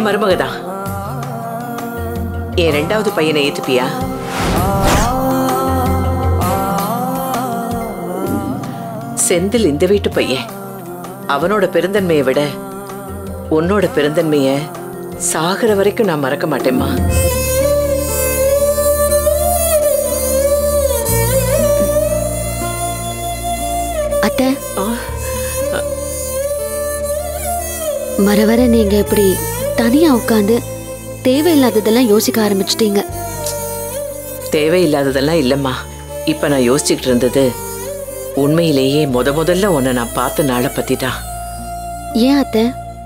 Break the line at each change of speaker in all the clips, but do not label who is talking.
என் மருமக தான் என் ரெண்டாவது பையனை ஏத்துப்பியா செந்தில் இந்த வீட்டு பையன் அவனோட பெருந்தன்மையை விட உன்னோட பெருந்தன்மைய சாகிற வரைக்கும் நான் மறக்க மாட்டேம்மா
அத்தை
ஆ,
வர வர நீங்க இப்படி தனியா உட்காந்து தேவையில்லாததெல்லாம் யோசிக்க ஆரம்பிச்சிட்டீங்க
தேவையில்லாததெல்லாம் இல்லம்மா இப்ப நான் யோசிச்சுக்கிட்டு இருந்தது உண்மையிலேயே முத முதல்ல உன்னை நான் பார்த்த நாளை பத்தி தான்
ஏன் அத்தை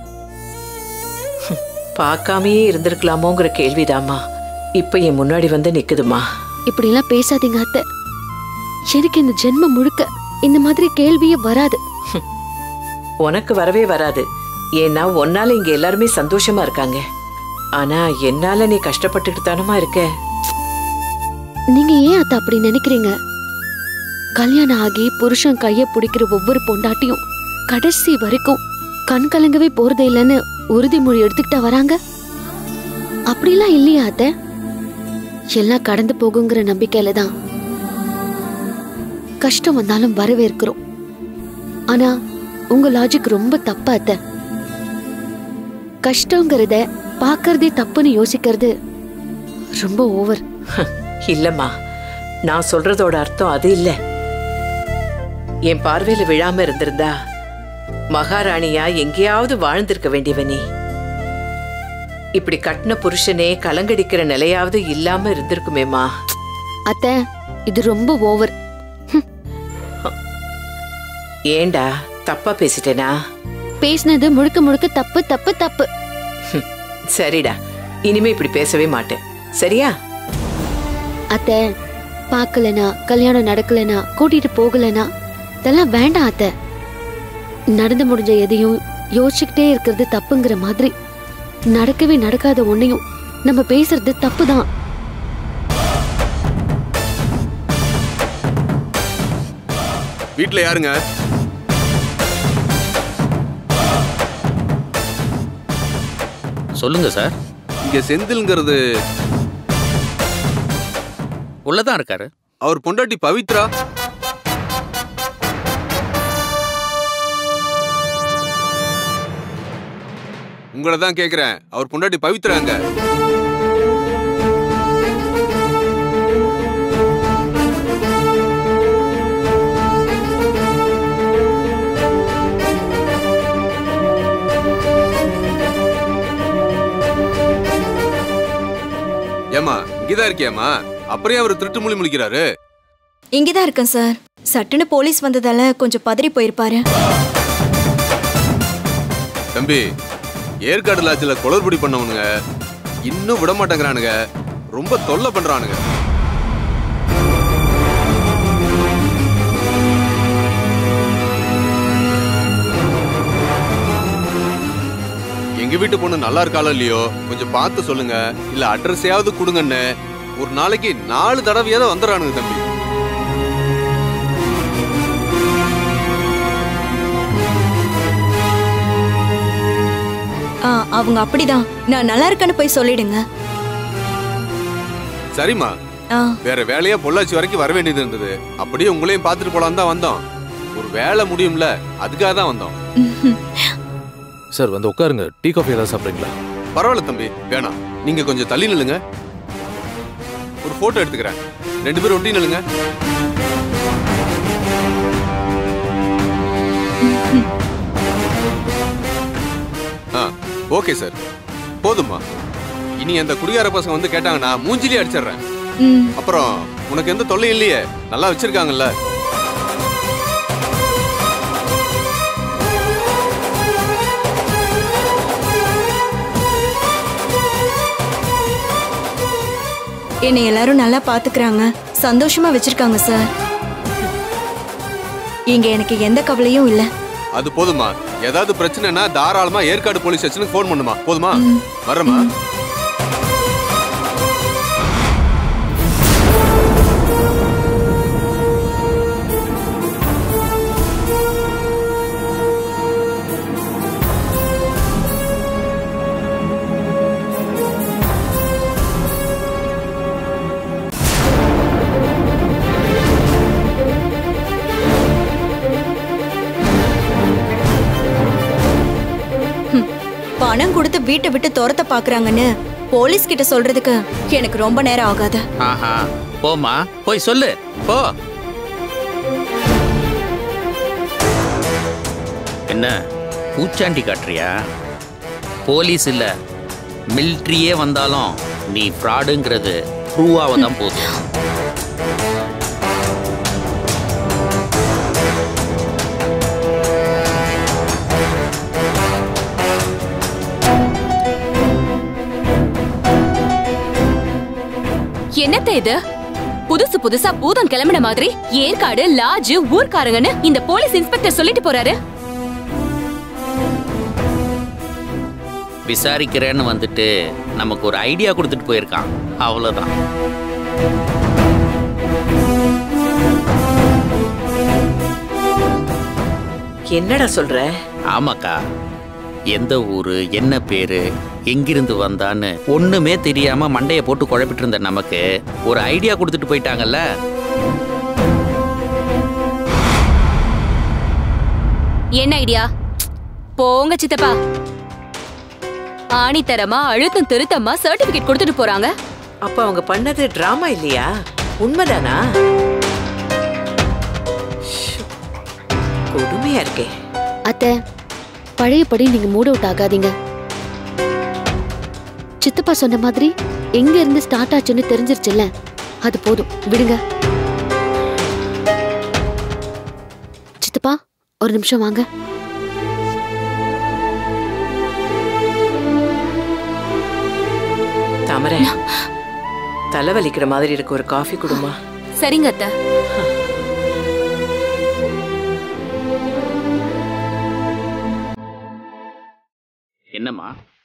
பார்க்காமயே இருந்திருக்கலாமோங்கிற கேள்விதாம்மா இப்ப என் முன்னாடி வந்து நிக்குதுமா
இப்படிலாம் பேசாதீங்க அத்தை எனக்கு இந்த ஜென்மம் முழுக்க இந்த மாதிரி கேள்வியே வராது
உனக்கு வரவே வராது ஏன்னா உன்னால இங்க எல்லாருமே சந்தோஷமா இருக்காங்க ஆனா என்னால நீ கஷ்டப்பட்டுட்டு தானமா இருக்க
நீங்க ஏன் அத்தை அப்படி நினைக்கிறீங்க கல்யாணம் ஆகி புருஷன் கைய பிடிக்கிற ஒவ்வொரு பொண்டாட்டியும் கடைசி வரைக்கும் கண் கலங்கவே போறதே இல்லைன்னு உறுதிமொழி எடுத்துக்கிட்டா வராங்க அப்படிலாம் இல்லையா அத்தை எல்லாம் கடந்து போகுங்கிற நம்பிக்கையில தான் கஷ்டம் வந்தாலும் வரவேற்கிறோம் ஆனா உங்க லாஜிக் ரொம்ப தப்பா அத்தை கஷ்டங்கிறத பாக்குறதே தப்புன்னு யோசிக்கிறது ரொம்ப ஓவர்
இல்லம்மா நான் சொல்றதோட அர்த்தம் அது இல்ல என் பார்வையில விழாம இருந்திருந்தா மகாராணியா எங்கேயாவது வாழ்ந்திருக்க வேண்டியவ நீ இப்படி கட்டின புருஷனே கலங்கடிக்கிற நிலையாவது இல்லாம இருந்திருக்குமேமா
அத்தை இது ரொம்ப ஓவர்
ஏண்டா தப்பா பேசிட்டேனா
பேசினது முழுக்க முழுக்க தப்பு தப்பு தப்பு
ஹம், சரிடா இனிமே இப்படி பேசவே மாட்டேன் சரியா
அத்தை பார்க்கலனா கல்யாணம் நடக்கலனா கூட்டிட்டு போகலனா இதெல்லாம் வேண்டாம் அத்தை நடந்து முடிஞ்ச எதையும் யோசிச்சுக்கிட்டே இருக்கிறது தப்புங்கிற மாதிரி நடக்கவே நடக்காத ஒன்னையும் நம்ம பேசுறது தப்பு தான்
வீட்ல யாருங்க
சொல்லுங்க சார்
இங்க செந்தில்ங்கிறது
உள்ளதான் இருக்காரு
அவர் பொண்டாட்டி பவித்ரா உங்களை தான் கேக்குறேன் அவர் பொண்டாட்டி பவித்ராங்க ஏமா இங்கதான் இருக்கியாமா அப்புறம் ஏன் அவர் திருட்டு மொழி முழிக்கிறாரு
இங்கதான் இருக்கேன் சார் சட்டுன்னு போலீஸ் வந்ததால கொஞ்சம் பதறி போயிருப்பாரு
தம்பி ஏற்காடு லாட்ஜில் குளறுபடி பண்ணவனுங்க இன்னும் விட மாட்டேங்கிறானுங்க ரொம்ப தொல்லை பண்றானுங்க எங்க வீட்டு பொண்ணு நல்லா இருக்காளோ இல்லையோ கொஞ்சம் பார்த்து சொல்லுங்க இல்ல அட்ரஸையாவது கொடுங்கன்னு ஒரு நாளைக்கு நாலு தடவையாவது வந்துடுறானுங்க தம்பி
ஆ அவங்க அப்படிதான் நான் நல்லா இருக்கேன்னு போய் சொல்லிடுங்க
சரிம்மா
ஆ
வேற வேலையா பொள்ளாச்சி வரைக்கும் வர வேண்டியது இருந்தது அப்படியே உங்களையும் பார்த்துட்டு போலாம் தான் வந்தோம் ஒரு வேலை முடியும்ல அதுக்காக தான் வந்தோம்
சார் வந்து உட்காருங்க டீ காஃபி ஏதாவது சாப்பிட்றீங்களா
பரவாயில்ல தம்பி வேணாம் நீங்க கொஞ்சம் தள்ளி நில்லுங்க ஒரு போட்டோ எடுத்துக்கிறேன் ரெண்டு பேரும் ஒட்டி நில்லுங்க ஆ ஓகே சார் போதும்மா இனி அந்த குடிகார பசங்க வந்து கேட்டாங்கன்னா மூஞ்சிலே அடிச்சிடுறேன்
ம்
அப்புறம் உனக்கு எந்த தொல்லையும் இல்லையே நல்லா வச்சிருக்காங்கல்ல
என்னை எல்லாரும் நல்லா பாத்துக்கிறாங்க சந்தோஷமா வச்சிருக்காங்க சார் இங்க எனக்கு எந்த கவலையும் இல்ல
அது போதுமா ஏதாவது பிரச்சனைனா தாராளமா ஏற்காடு போலீஸ் ஸ்டேஷனுக்கு ஃபோன் பண்ணுமா போதுமா வர்றமா
வீட்டை விட்டு துரத்த பாக்குறாங்கன்னு போலீஸ் கிட்ட சொல்றதுக்கு எனக்கு ரொம்ப நேரம் ஆகாது
ஆஹா போம்மா போய் சொல்லு போ என்ன பூச்சாண்டி காட்டுறியா போலீஸ் இல்ல மிலிட்ரியே வந்தாலும் நீ ஃப்ராடுங்கிறது ப்ரூவாக தான் போகுது
என்னத்த இது புதுசு புதுசா பூதம் கிளம்பின மாதிரி ஏற்காடு லாட்ஜ் ஊர்க்காரங்கன்னு இந்த போலீஸ் இன்ஸ்பெக்டர் சொல்லிட்டு போறாரு
விசாரிக்கிறேன்னு வந்துட்டு நமக்கு ஒரு ஐடியா கொடுத்துட்டு போயிருக்கான் அவ்வளோதான்
என்னடா சொல்ற
ஆமாக்கா எந்த ஊரு என்ன பேரு எங்கிருந்து வந்தான்னு ஒண்ணுமே தெரியாம மண்டைய போட்டு குழப்பிட்டு இருந்த நமக்கு ஒரு ஐடியா கொடுத்துட்டு போயிட்டாங்கல்ல
என்ன ஐடியா போங்க சித்தப்பா ஆணித்தரமா அழுத்தம் திருத்தமா சர்டிபிகேட் கொடுத்துட்டு போறாங்க
அப்ப அவங்க பண்ணது டிராமா இல்லையா உண்மைதானா ஷோ, கொடுமையா இருக்கே
அத்தை பழையபடி நீங்க மூட் அவுட் ஆகாதீங்க சித்தப்பா சொன்ன மாதிரி எங்க இருந்து ஸ்டார்ட் ஆச்சுன்னு தெரிஞ்சிருச்சுல்ல அது போதும் விடுங்க சித்தப்பா ஒரு நிமிஷம் வாங்க
தாமரை தலைவலிக்கிற மாதிரி இருக்கு ஒரு காஃபி கொடுமா
சரிங்க அத்தை
என்னம்மா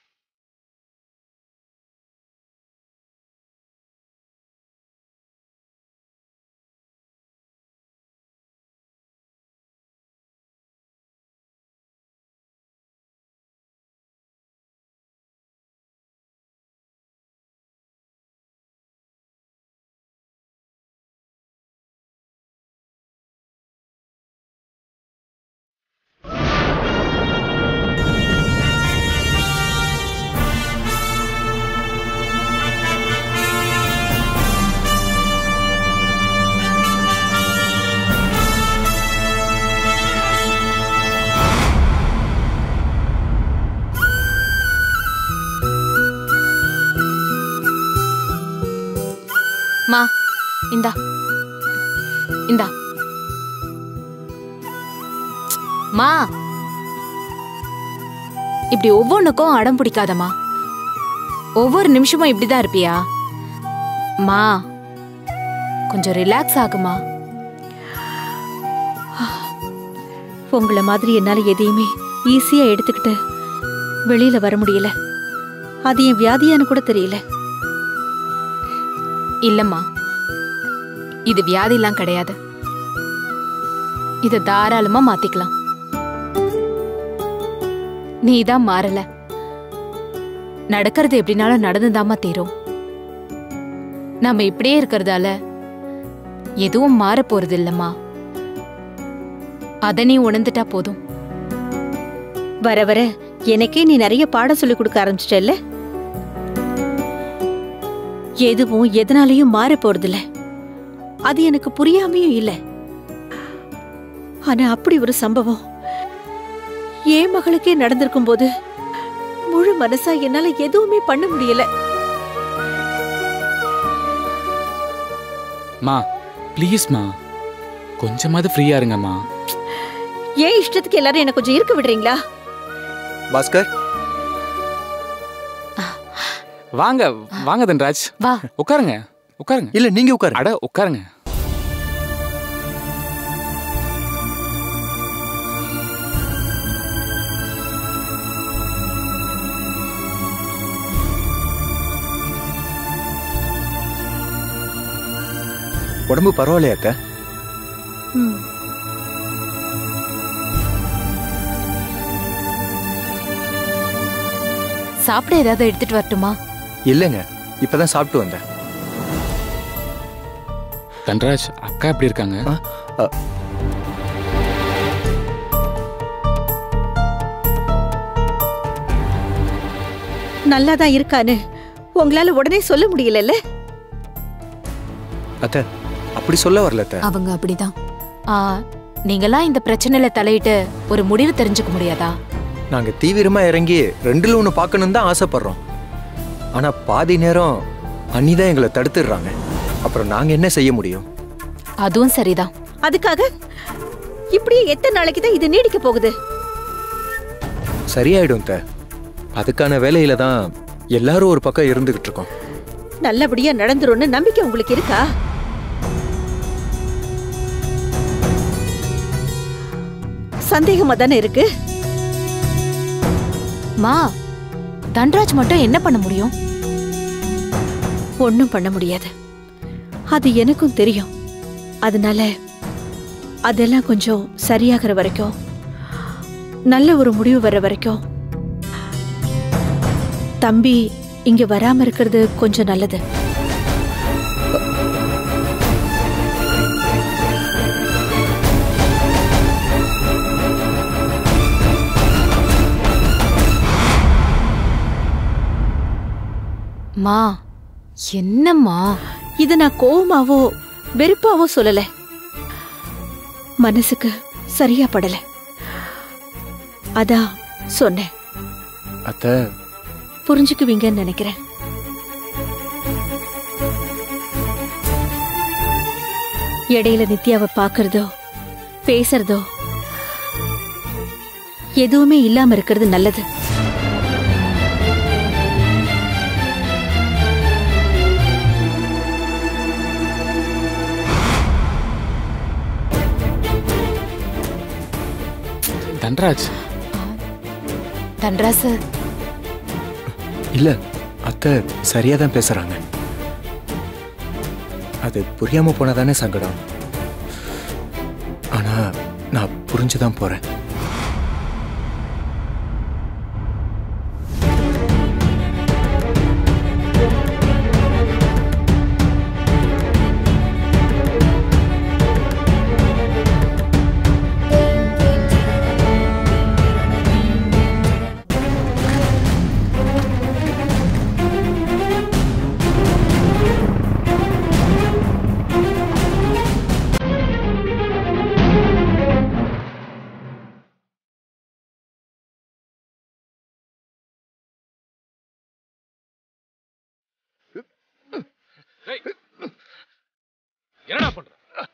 மா இந்தா இந்தா மா இப்படி ஒவ்வொன்றுக்கும் அடம் பிடிக்காதம்மா ஒவ்வொரு நிமிஷமும் இப்படிதான் இருப்பியா மா கொஞ்சம் ரிலாக்ஸ் ஆகுமா
உங்கள மாதிரி என்னால எதையுமே ஈஸியா எடுத்துக்கிட்டு வெளியில வர முடியல அது என் வியாதியான்னு கூட தெரியல
இல்லம்மா இது வியாதிலாம் கிடையாது இத தாராளமா மாத்திக்கலாம் நீ தான் மாறல நடக்கிறது எப்படினாலும் நடந்துதாம்மா தீரும் நாம இப்படியே இருக்கிறதால எதுவும் மாற போறது இல்லம்மா அத நீ உணர்ந்துட்டா போதும்
வர வர எனக்கே நீ நிறைய பாடம் சொல்லி கொடுக்க ஆரம்பிச்சிட்டல்ல எதுவும் எதனாலையும் மாற போறதில்ல அது எனக்கு புரியாமையும் இல்ல ஆனா அப்படி ஒரு சம்பவம் என் மகளுக்கே நடந்திருக்கும் போது முழு மனசா என்னால எதுவுமே பண்ண முடியல
மா ப்ளீஸ்மா கொஞ்சமாவது ஃப்ரீயா இருங்கம்மா
ஏன் இஷ்டத்துக்கு எல்லாரும் என்ன கொஞ்சம் இருக்க விடுறீங்களா
பாஸ்கர்
வாங்க வாங்க தன்ராஜ்
வா
உட்காருங்க உட்காருங்க
இல்ல நீங்க உட்காரு
அட உட்காருங்க
உடம்பு பரவாயில்லையா அத்தை
ம்.
சாப்பிட ஏதாவது எடுத்துட்டு வரட்டுமா
இல்லைங்க இப்பதான் சாப்பிட்டு வந்தேன்
தன்ராஜ் அக்கா எப்படி இருக்காங்க
ஆ, அ,
நல்லா தான் இருக்கான்னு உங்களால உடனே சொல்ல முடியலல்ல
அத்தை அப்படி சொல்ல வரல அத்தை
அவங்க அப்படிதான் ஆ நீங்களாம் இந்த பிரச்சனையில தலையிட்டு ஒரு முடிவு தெரிஞ்சுக்க முடியாதா
நாங்க தீவிரமா இறங்கி ரெண்டுல ஒண்ணு பார்க்கணும் தான் ஆசைப்படுறோம் ஆனா பாதி நேரம் அண்ணி தான் எங்களை தடுத்துடுறாங்க அப்புறம் நாங்க என்ன செய்ய முடியும்
அதுவும் சரிதான்
அதுக்காக இப்படியே எத்தனை நாளைக்கு தான் இது நீடிக்க போகுது
சரியாயிடும் த அதுக்கான வேலையில தான் எல்லாரும் ஒரு பக்கம் இருந்துகிட்டு இருக்கோம்
நல்லபடியா நடந்துரும்னு நம்பிக்கை உங்களுக்கு இருக்கா சந்தேகமா தானே இருக்கு
மா தன்ராஜ் மட்டும் என்ன பண்ண முடியும்
ஒன்றும் பண்ண முடியாது அது எனக்கும் தெரியும் அதனால அதெல்லாம் கொஞ்சம் சரியாகிற வரைக்கும் நல்ல ஒரு முடிவு வர வரைக்கும் தம்பி இங்க வராம இருக்கிறது கொஞ்சம் நல்லது
மா என்னம்மா
இது நான் கோவமாவோ வெறுப்பாவோ சொல்லல மனசுக்கு சரியா படல அதான் சொன்னேன்
அத்தை
புரிஞ்சுக்குவீங்கன்னு நினைக்கிறேன் இடையில நித்யாவை பார்க்கறதோ பேசுறதோ எதுவுமே இல்லாம இருக்கிறது நல்லது
தன்ராஜ்
தன்ராசு
இல்ல அத்தை சரியா தான் பேசுறாங்க அது புரியாம போனாதானே சங்கடம் ஆனா நான் புரிஞ்சுதான் போறேன்
என்னடா பண்ற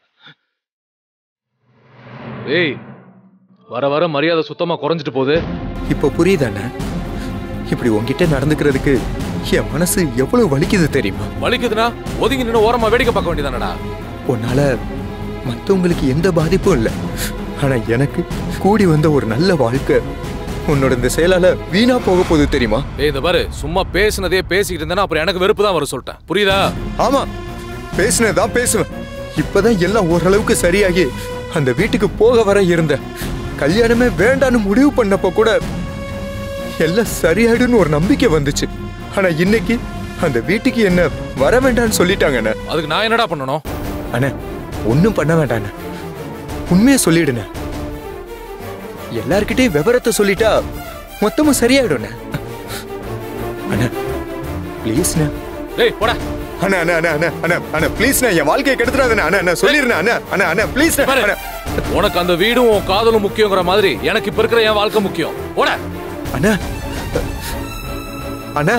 ஏய் வர வர மரியாதை சுத்தமா குறைஞ்சிட்டு போகுது
இப்போ புரியுதானே இப்படி உன்கிட்ட நடந்துக்கிறதுக்கு என் மனசு எவ்வளவு வலிக்குது தெரியுமா
வலிக்குதுன்னா ஒதுங்கி நின்று ஓரமா வேடிக்கை பார்க்க வேண்டியதானடா
உன்னால மத்தவங்களுக்கு எந்த பாதிப்பும் இல்லை ஆனா எனக்கு கூடி வந்த ஒரு நல்ல வாழ்க்கை உன்னோட இந்த செயலால வீணா போக போகுது தெரியுமா
ஏய் இந்த பாரு சும்மா பேசுனதே பேசிக்கிட்டு இருந்தேன்னா அப்புறம் எனக்கு வெறுப்பு தான் வரும் சொல்லிட்டேன் புரியுதா
ஆமா பேசுனதான் பேசுவேன் இப்பதான் எல்லாம் ஓரளவுக்கு சரியாகி அந்த வீட்டுக்கு போக வர இருந்த கல்யாணமே வேண்டான்னு முடிவு பண்ணப்ப கூட எல்லாம் சரியாயிடுன்னு ஒரு நம்பிக்கை வந்துச்சு ஆனா இன்னைக்கு அந்த வீட்டுக்கு என்ன வர வேண்டாம்னு சொல்லிட்டாங்கண்ணே
அதுக்கு நான் என்னடா பண்ணணும்
அண்ணே ஒன்றும் பண்ண வேண்டாண்ணே உண்மையை சொல்லிடுண்ணே எல்லார்கிட்டயும் விவரத்தை சொல்லிட்டா மொத்தமும் சரியாயிடும்ண்ணே அண்ணா ப்ளீஸ்ண்ணே
டேய் போடா
அண்ணா அண்ணா அண்ணா அண்ணா அண்ணா அண்ணா ப்ளீஸ்ண்ணே என் வாழ்க்கையை கெடுத்துறாதண்ணா அண்ணா அண்ணா சொல்லிடுண்ணே அண்ணா அண்ணா அண்ணா ப்ளீஸ்
பாரு, உனக்கு அந்த வீடும் உன் காதலும் முக்கியங்கிற மாதிரி எனக்கு இப்ப இருக்கிற என் வாழ்க்கை முக்கியம் போட
அண்ணா அண்ணா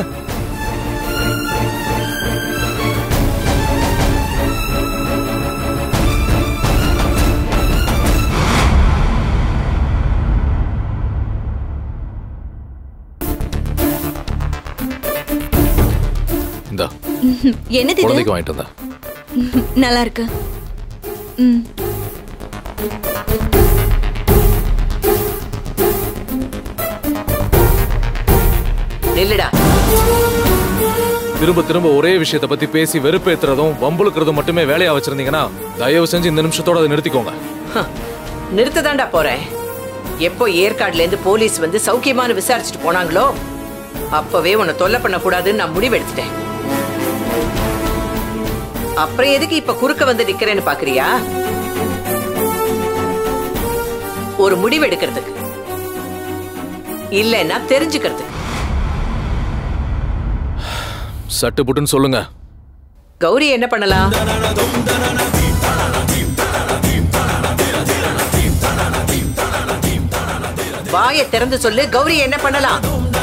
இந்தா
என்னது இது
குழந்தைக்கு வாங்கிட்டு வந்தா
நல்லா இருக்கு ம்
நில்லுடா
திரும்ப திரும்ப ஒரே விஷயத்தை பத்தி பேசி வெறுப்பேத்துறதும் வம்புழுக்கிறதும் மட்டுமே வேலையா வச்சிருந்தீங்கன்னா தயவு செஞ்சு இந்த நிமிஷத்தோட அதை நிறுத்திக்கோங்க
நிறுத்ததாண்டா போறேன் எப்போ ஏற்காடுல இருந்து போலீஸ் வந்து சௌக்கியமான விசாரிச்சுட்டு போனாங்களோ அப்பவே உன்னை தொல்லை பண்ணக்கூடாதுன்னு நான் முடிவெடுத்துட்டேன் அப்புறம் எதுக்கு இப்ப குறுக்க வந்து நிக்கிறேன்னு பாக்குறியா ஒரு முடிவு எடுக்கிறதுக்கு இல்லைன்னா தெரிஞ்சுக்கிறதுக்கு
சட்டு புட்டுன்னு சொல்லுங்க
கௌரி என்ன பண்ணலாம் வாயை திறந்து சொல்லு கௌரி என்ன பண்ணலாம்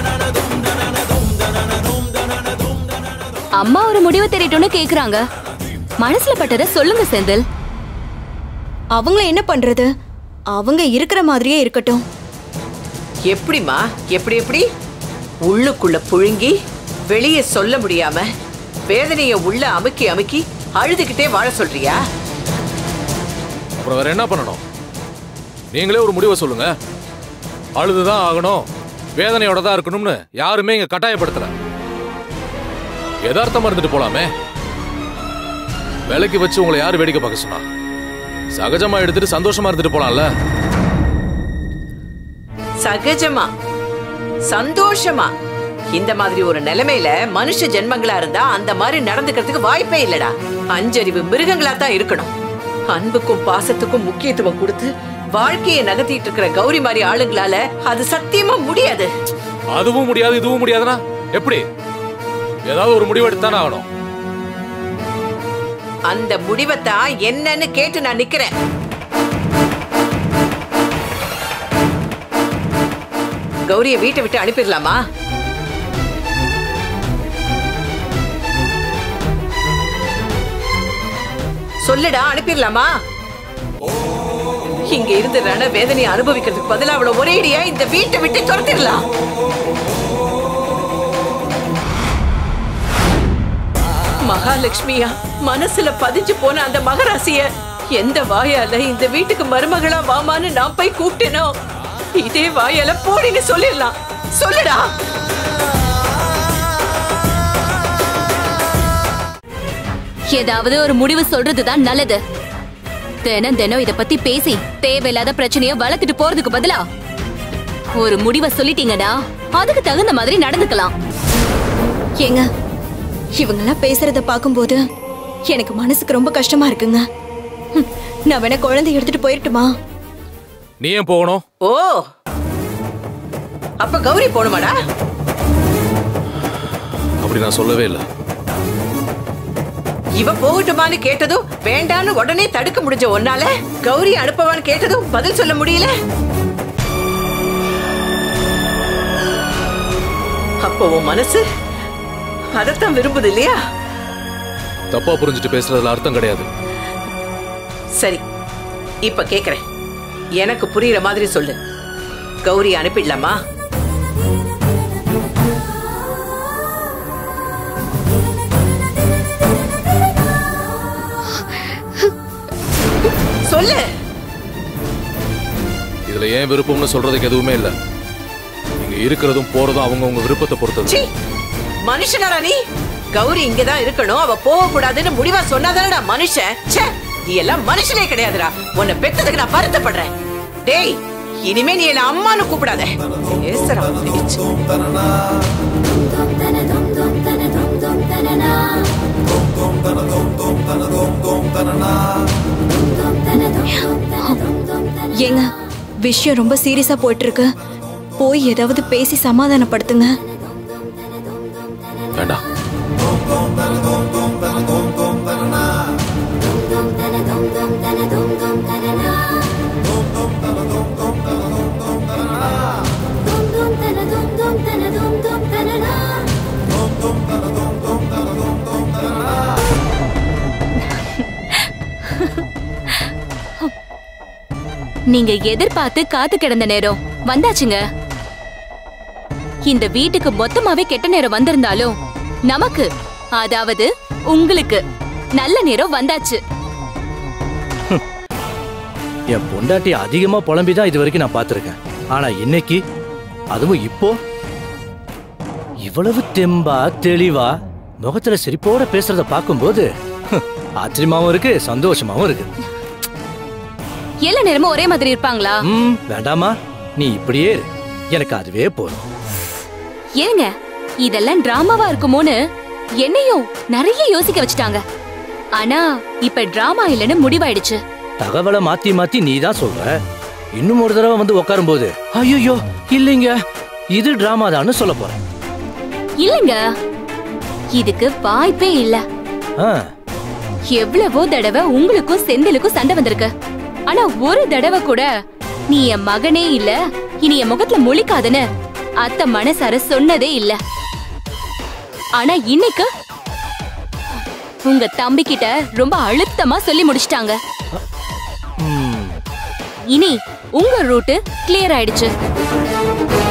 அம்மா ஒரு முடிவு தெரியட்டும்னு கேக்குறாங்க மனசுல பட்டத சொல்லுங்க செந்தில்
அவங்கள என்ன பண்றது அவங்க இருக்கிற மாதிரியே இருக்கட்டும்
எப்படிமா எப்படி எப்படி உள்ளுக்குள்ள புழுங்கி வெளியே சொல்ல முடியாம வேதனைய உள்ள அமுக்கி அமுக்கி அழுதுகிட்டே வாழ சொல்றியா
அப்புறம் வேற என்ன பண்ணணும் நீங்களே ஒரு முடிவை சொல்லுங்க அழுதுதான் ஆகணும் வேதனையோட தான் இருக்கணும்னு யாருமே இங்க கட்டாயப்படுத்தல யதார்த்தமா இருந்துட்டு போலாமே வேலைக்கு வச்சு உங்களை யாரு வேடிக்கை பார்க்க சொன்னா சகஜமா எடுத்துட்டு சந்தோஷமா இருந்துட்டு போலாம்ல
சகஜமா சந்தோஷமா இந்த மாதிரி ஒரு நிலைமையில மனுஷ ஜென்மங்களா இருந்தா அந்த மாதிரி நடந்துக்கிறதுக்கு வாய்ப்பே இல்லடா அஞ்சறிவு மிருகங்களா தான் இருக்கணும் அன்புக்கும் பாசத்துக்கும் முக்கியத்துவம் கொடுத்து வாழ்க்கையை நகர்த்திட்டு இருக்கிற கௌரி மாதிரி ஆளுங்களால அது சத்தியமா முடியாது
அதுவும் முடியாது இதுவும் முடியாதுன்னா எப்படி ஏதாவது ஒரு முடிவு எடுத்தானே ஆகணும்
அந்த முடிவை தான் என்னன்னு கேட்டு நான் நிக்கிறேன் கௌரிய வீட்டை விட்டு அனுப்பிடலாமா சொல்லுடா அனுப்பிடலாமா இங்க இருந்து ரண வேதனையை அனுபவிக்கிறதுக்கு பதிலா அவளை ஒரேடியா இந்த வீட்டை விட்டு துரத்திடலாம் மகாலட்சுமியா மனசுல பதிஞ்சு போன அந்த மகராசிய எந்த வாயால இந்த வீட்டுக்கு மருமகளா வாமான்னு நான் போய் கூப்பிட்டேனோ இதே வாயால போடின்னு சொல்லிடலாம் சொல்லுடா
ஏதாவது ஒரு முடிவு சொல்றதுதான் நல்லது தினம் தினம் இத பத்தி பேசி தேவையில்லாத பிரச்சனைய வளர்த்துட்டு போறதுக்கு பதிலா ஒரு முடிவை சொல்லிட்டீங்கன்னா அதுக்கு தகுந்த மாதிரி நடந்துக்கலாம்
ஏங்க இவங்கெல்லாம் பேசுறத பார்க்கும்போது எனக்கு மனசுக்கு ரொம்ப கஷ்டமா இருக்குங்க ஹம், நான் வேணா குழந்தை எடுத்துட்டு போயிரட்டுமா
நீ ஏன் போகணும்
ஓ அப்ப கௌரி போணுமாடா
அப்படி நான் சொல்லவே இல்லை
இவ போகட்டுமான்னு கேட்டதும் வேண்டான்னு உடனே தடுக்க முடிஞ்ச ஒன்னால கௌரி அனுப்பவான்னு கேட்டதும் பதில் சொல்ல முடியல அப்போ உன் மனசு அதத்தான் விரும்புது இல்லையா
தப்பா புரிஞ்சுட்டு பேசுறதுல அர்த்தம் கிடையாது
சரி இப்ப கேக்குறேன் எனக்கு புரியுற மாதிரி சொல்லு கௌரி அனுப்பிடலாமா சொல்லு
இதுல ஏன் விருப்பம்னு சொல்றதுக்கு எதுவுமே இல்ல நீங்க இருக்கிறதும் போறதும் அவங்க உங்க விருப்பத்தை பொறுத்தது
சீ மனுஷனாடா நீ கௌரி இங்கதான் இருக்கணும் அவ போக கூடாதுன்னு முடிவா சொன்னாதானடா மனுஷன் ச்சே நீ எல்லாம் மனுஷனே கிடையாதுடா உன்னை பெத்ததுக்கு நான் வருத்தப்படுறேன் டேய் இனிமே நீ என்ன அம்மான்னு கூப்பிடாத பேசுறா பிடிச்சு
ஏங்க விஷயம் ரொம்ப சீரியஸா போயிட்டு இருக்கு போய் ஏதாவது பேசி சமாதானப்படுத்துங்க
வேண்டாம்
நீங்க எதிர்பார்த்து காத்து கிடந்த நேரம் வந்தாச்சுங்க இந்த வீட்டுக்கு மொத்தமாவே கெட்ட நேரம் வந்திருந்தாலும் நமக்கு அதாவது உங்களுக்கு நல்ல நேரம் வந்தாச்சு
என் பொண்டாட்டி அதிகமா புலம்பி தான் இது வரைக்கும் நான் பார்த்திருக்கேன் ஆனா இன்னைக்கு அதுவும் இப்போ இவ்வளவு தெம்பா தெளிவா முகத்துல சிரிப்போட பேசுறத பார்க்கும்போது ஹம், ஆச்சரியமாவும் இருக்கு சந்தோஷமாவும் இருக்கு
எல்லா நேரமும் ஒரே மாதிரி இருப்பாங்களா
ம் வேண்டாமா நீ இப்படியே இரு. எனக்கு அதுவே போதும்
ஏங்க இதெல்லாம் டிராமாவா இருக்குமோன்னு என்னையும் நிறைய யோசிக்க வச்சுட்டாங்க ஆனா இப்ப டிராமா இல்லைன்னு முடிவாயிடுச்சு
தகவலை மாத்தி மாத்தி நீ தான் சொல்ற இன்னும் ஒரு தடவை வந்து உட்காரும்போது ஐயோ இல்லைங்க இது டிராமா தான்னு சொல்ல போறேன்
இல்லைங்க இதுக்கு வாய்ப்பே இல்ல
ஆ,
எவ்வளவோ தடவை உங்களுக்கும் செந்திலுக்கும் சண்டை வந்திருக்கு ஆனா ஒரு தடவை கூட நீ என் மகனே இல்ல இனி என் முகத்துல முழிக்காதன்னு அத்தை மனசார சொன்னதே இல்ல ஆனா இன்னைக்கு உங்க தம்பி கிட்ட ரொம்ப அழுத்தமா சொல்லி முடிச்சிட்டாங்க
ம்,
இனி உங்க ரூட்டு கிளியர் ஆயிடுச்சு